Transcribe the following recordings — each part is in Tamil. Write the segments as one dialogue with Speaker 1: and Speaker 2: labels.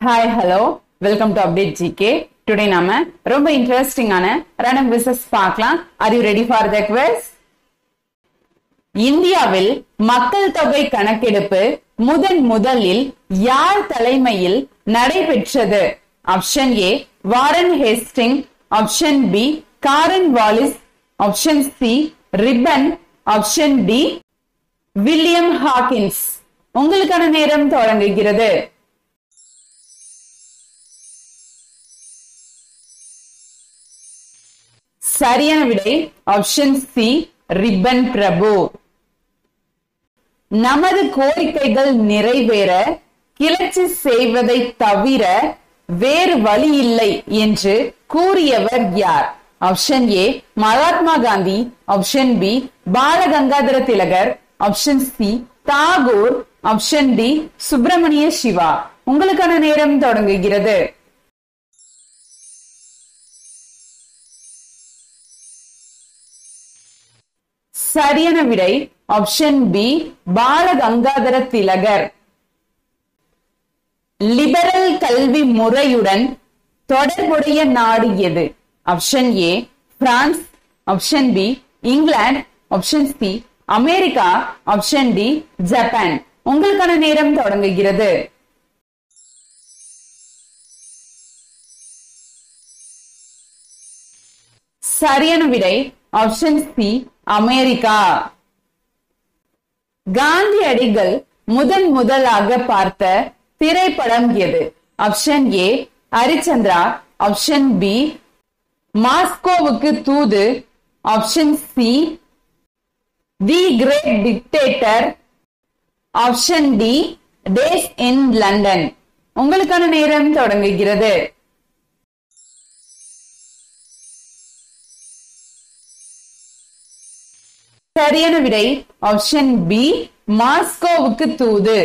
Speaker 1: hi hello welcome to update GK today நாம ரொம்ப இன்ட்ரெஸ்டிங்கான ரேண்டம் குவிசஸ் பார்க்கலாம் are you ready for the quiz இந்தியாவில் மக்கள் தொகை கணக்கெடுப்பு முதன் முதலில் யார் தலைமையில் நடைபெற்றது option A Warren Hastings option B Cornwallis option C Ripon option D William Hawkins உங்களுக்கான நேரம் தொடங்குகிறது சரியான விடை ஆப்ஷன் சி ரிப்பன் பிரபு நமது கோரிக்கைகள் நிறைவேற கிளர்ச்சி செய்வதை தவிர வேறு வழி இல்லை என்று கூறியவர் யார் option A Mahatma Gandhi option B Balagangadhara Tilak option C Tagore option D Subramaniya Siva உங்களுக்கான நேரம் தொடங்குகிறது சரியான விடை option B Balagangadhara Tilak liberal கல்வி முறையுடன் தொடர்புடைய நாடு எது option A France option B England option C America option D Japan உங்களுக்கான நேரம் தொடங்குகிறது சரியான விடை ஆப்ஷன் சி அமெரிக்கா காந்தியடிகள் முதன் முதலாக பார்த்த திரைப்படம் எது option A Harishchandra option B மாஸ்கோவுக்கு தூது option C the great dictator option D days in London உங்களுக்கான நேரம் தொடங்குகிறது சரியான விடை ஆப்ஷன் பி மாஸ்கோவுக்கு தூது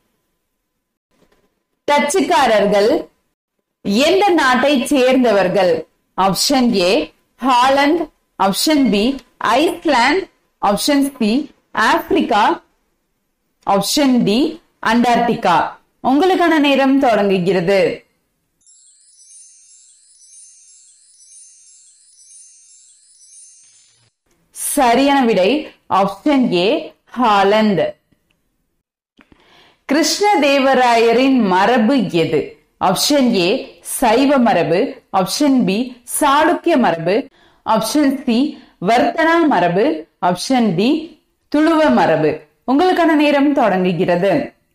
Speaker 1: டச்சுக்காரர்கள் எந்த நாட்டை சேர்ந்தவர்கள் option A Holland option B Iceland option C Africa option D Antarctica உங்களுக்கான நேரம் தொடங்குகிறது சரியான விடை ஆப்ஷன் ஏ ஹாலந்து கிருஷ்ணதேவராயரின் மரபு எது ஆப்ஷன் ஏ சைவ மரபு ஆப்ஷன் பி சாளுக்கிய மரபு ஆப்ஷன் சி வர்த்தனா மரபு ஆப்ஷன் டி துளுவ மரபு உங்களுக்கான நேரம் தொடங்குகிறது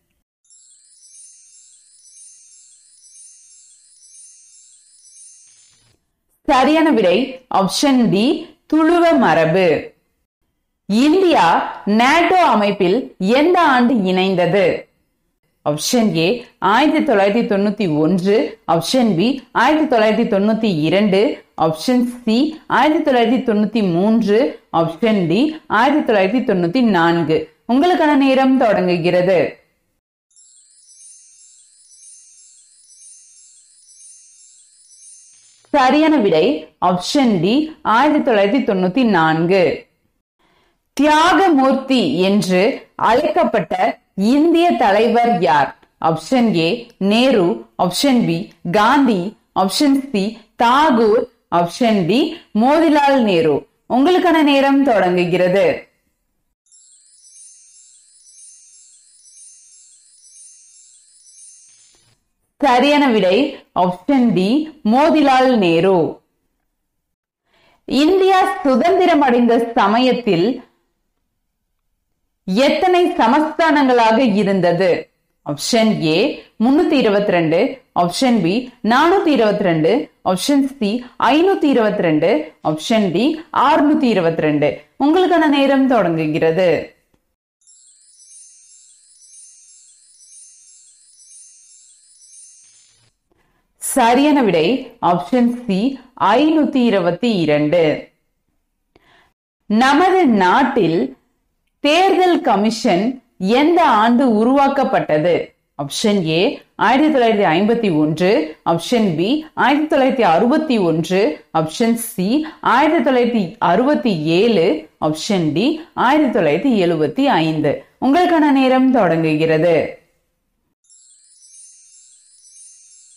Speaker 1: சரியான விடை ஆப்ஷன் டி துளுவ மரபு இந்தியா நேட்டோ அமைப்பில் எந்த ஆண்டு இணைந்தது ஆப்ஷன் ஏ ஆயிரத்தி தொள்ளாயிரத்தி தொண்ணூத்தி ஒன்று ஆப்ஷன் பி ஆயிரத்தி தொள்ளாயிரத்தி தொண்ணூத்தி இரண்டு ஆப்ஷன் சி ஆயிரத்தி தொள்ளாயிரத்தி தொண்ணூத்தி மூன்று ஆப்ஷன் டி ஆயிரத்தி தொள்ளாயிரத்தி தொண்ணூத்தி நான்கு உங்களுக்கான நேரம் தொடங்குகிறது சரியான விடை ஆப்ஷன் டி ஆயிரத்தி தொள்ளாயிரத்தி தொண்ணூத்தி நான்கு தியாகமூர்த்தி என்று அழைக்கப்பட்ட இந்திய தலைவர் யார் option A Nehru option B Gandhi option C Tagore option D Motilal Nehru உங்களுக்கான நேரம் தொடங்குகிறது சரியான விடை option D Motilal Nehru India சுதந்திரம் அடைந்த சமயத்தில் எத்தனை சமஸ்தானங்களாக இருந்தது ஆப்ஷன் ஏ முன்னூத்தி இருபத்தி ரெண்டு ஆப்ஷன் பி நானூத்தி இருபத்தி ரெண்டு ஆப்ஷன் சி ஐநூத்தி இருபத்தி ரெண்டு ஆப்ஷன் டி ஆறுநூத்தி இருபத்தி ரெண்டு உங்களுக்கான நேரம் தொடங்குகிறது சரியான விடை ஆப்ஷன் சி ஐநூத்தி இருபத்தி இரண்டு நமது நாட்டில் தேர்தல் கமிஷன் எந்த ஆண்டு உருவாக்கப்பட்டது ஆப்ஷன் ஏ ஆயிரத்தி தொள்ளாயிரத்தி ஐம்பத்தி ஒன்று ஆப்ஷன் பி ஆயிரத்தி தொள்ளாயிரத்தி அறுபத்தி ஒன்று ஆப்ஷன் சி ஆயிரத்தி தொள்ளாயிரத்தி அறுபத்தி ஏழு ஆப்ஷன் டி ஆயிரத்தி தொள்ளாயிரத்தி எழுபத்தி ஐந்து உங்களுக்கான நேரம் தொடங்குகிறது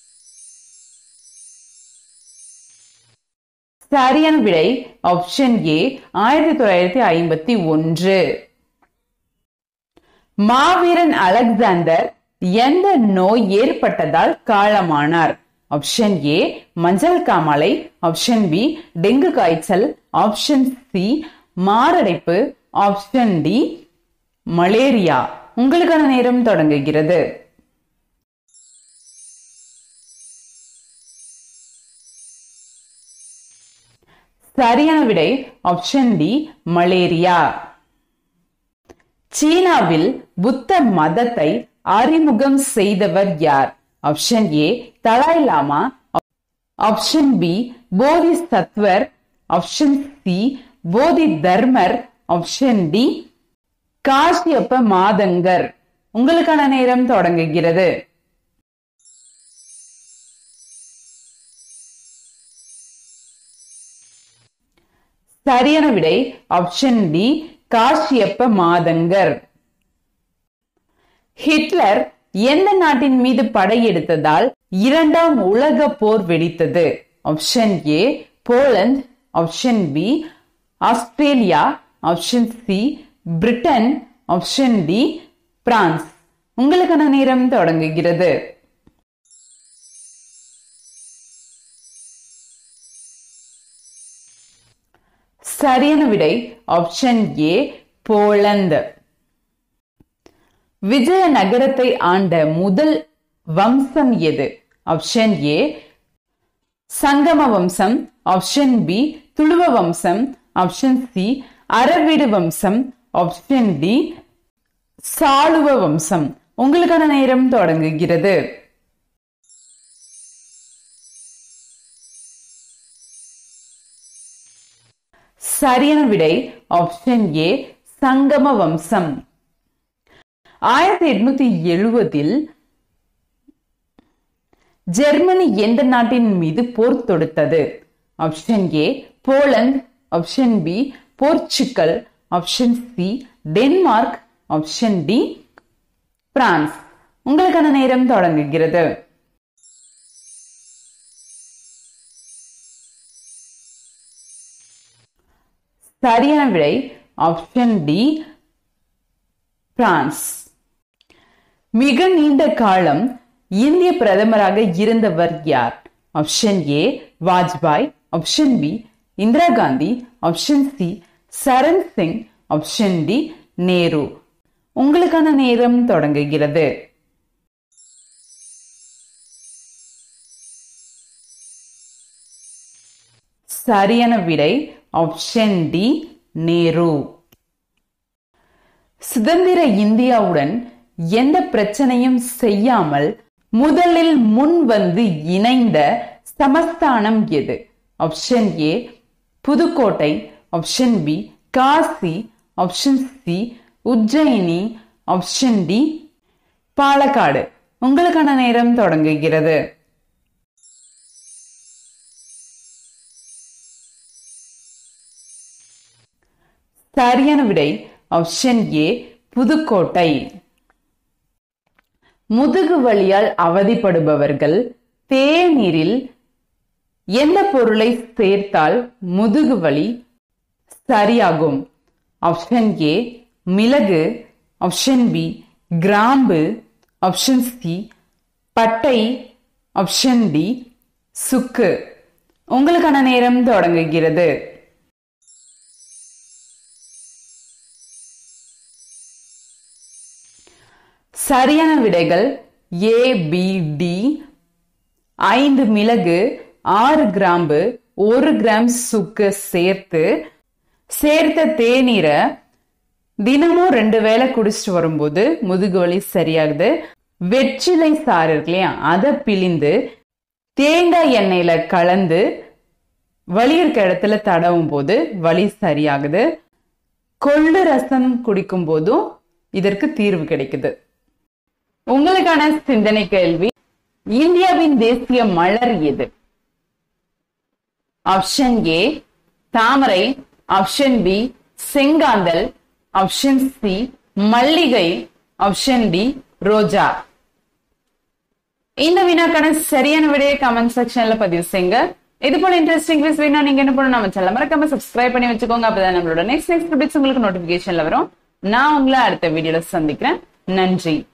Speaker 1: சரியான விடை ஆப்ஷன் ஏ ஆயிரத்தி தொள்ளாயிரத்தி ஐம்பத்தி ஒன்று மாவீரன் அலெக்சாண்டர் எந்த நோய் ஏற்பட்டதால் காலமானார் ஆப்ஷன் ஏ மஞ்சள் காமாலை ஆப்ஷன் பி டெங்கு காய்ச்சல் ஆப்ஷன் சி மாரடைப்பு ஆப்ஷன் டி மலேரியா உங்களுக்கான நேரம் தொடங்குகிறது சரியான விடை ஆப்ஷன் டி மலேரியா சீனாவில் புத்த மதத்தை அறிமுகம் செய்தவர் யார் option A Dalai Lama option B Bodhi Sathvar option C Bodhi Dharmar option D Kashyapa Matanga உங்களுக்கான நேரம் தொடங்குகிறது சரியான விடை option D Kashyapa Matanga Hitler எந்த நாட்டின் மீது படையெடுத்ததால் இரண்டாம் உலக போர் வெடித்தது option A Poland option B Australia option C Britain option D France உங்களுக்கான நேரம் தொடங்குகிறது சரியான விடை ஆப்ஷன் ஏ போலந்து விஜயநகரத்தை ஆண்ட முதல் வம்சம் எது ஆப்ஷன் ஏ சங்கம வம்சம் ஆப்ஷன் பி துளுவ வம்சம் ஆப்ஷன் சி அரவிடு வம்சம் ஆப்ஷன் டி சாளுவ வம்சம் உங்களுக்கான நேரம் தொடங்குகிறது சரியான விடை ஆப்ஷன் ஏ சங்கம வம்சம் ஆயிரத்தி எட்நூத்தி எழுபதில் ஜெர்மனி எந்த நாட்டின் மீது போர் தொடுத்தது option A Poland option B Portugal option C Denmark option D France உங்களுக்கான நேரம் தொடங்குகிறது சரியான விடை ஆப்ஷன் டி பிரான்ஸ் மிக நீண்ட காலம் இந்திய பிரதமராக இருந்தவர் யார் option A Vajpayee option B Indira Gandhi option C Charan Singh option D Nehru உங்களுக்கான நேரம் தொடங்குகிறது சரியான விடை ஆப்ஷன் டி நேரு சுதந்திர இந்தியாவுடன் எந்த பிரச்சனையும் செய்யாமல் முதலில் முன் வந்து இணைந்த சமஸ்தானம் எது option A Pudukkottai option B Kashi option C Ujjayini option D Palakkad உங்களுக்கான நேரம் தொடங்குகிறது சரியான விடை ஆப்ஷன் ஏ புதுக்கோட்டை முதுகு வலியால் அவதிப்படுபவர்கள் தேநீரில் எந்த பொருளை சேர்த்தால் முதுகு வலி சரியாகும் ஆப்ஷன் ஏ மிளகு ஆப்ஷன் பி கிராம்பு ஆப்ஷன் சி பட்டை ஆப்ஷன் டி சுக்கு உங்களுக்கான நேரம் தொடங்குகிறது சரியான விடைகள் ஏ பி டி ஐந்து மிளகு ஆறு கிராம்பு ஒரு கிராம் சுக்கு சேர்த்து சேர்த்த தேநீரை தினமும் ரெண்டு வேளை குடிச்சிட்டு வரும்போது முதுகு வலி சரியாகுது வெற்றிலை சாறு இருக்கு இல்லையா அதை பிழிந்து தேங்காய் எண்ணெயில கலந்து வலி இருக்க இடத்துல தடவும் போது வலி சரியாகுது கொள்ளு ரசம் குடிக்கும் போதும் இதற்கு தீர்வு கிடைக்குது உங்களுக்கான சிந்தனை கேள்வி இந்தியாவின் தேசிய மலர் எது ஆப்ஷன் ஏ தாமரை ஆப்ஷன் பி செங்காந்தல் ஆப்ஷன் சி மல்லிகை ஆப்ஷன் டி ரோஜா இந்த வினாக்கான சரியான விடையை கமெண்ட் செக்ஷன்ல பதிவு செய்யுங்க இது போல இன்ட்ரெஸ்டிங் வீஸ் வேணா நீங்க என்ன பண்ணணும் நம்ம சேனல் மறக்காம சப்ஸ்கிரைப் பண்ணி வச்சுக்கோங்க அப்பதான் நம்மளோட நெக்ஸ்ட் நெக்ஸ்ட் அப்டேட்ஸ் உங்களுக்கு நோட்டிபிகேஷன்ல வரும் நான் உங்களை அடுத்த வீடியோல சந்திக்கிறேன் நன்றி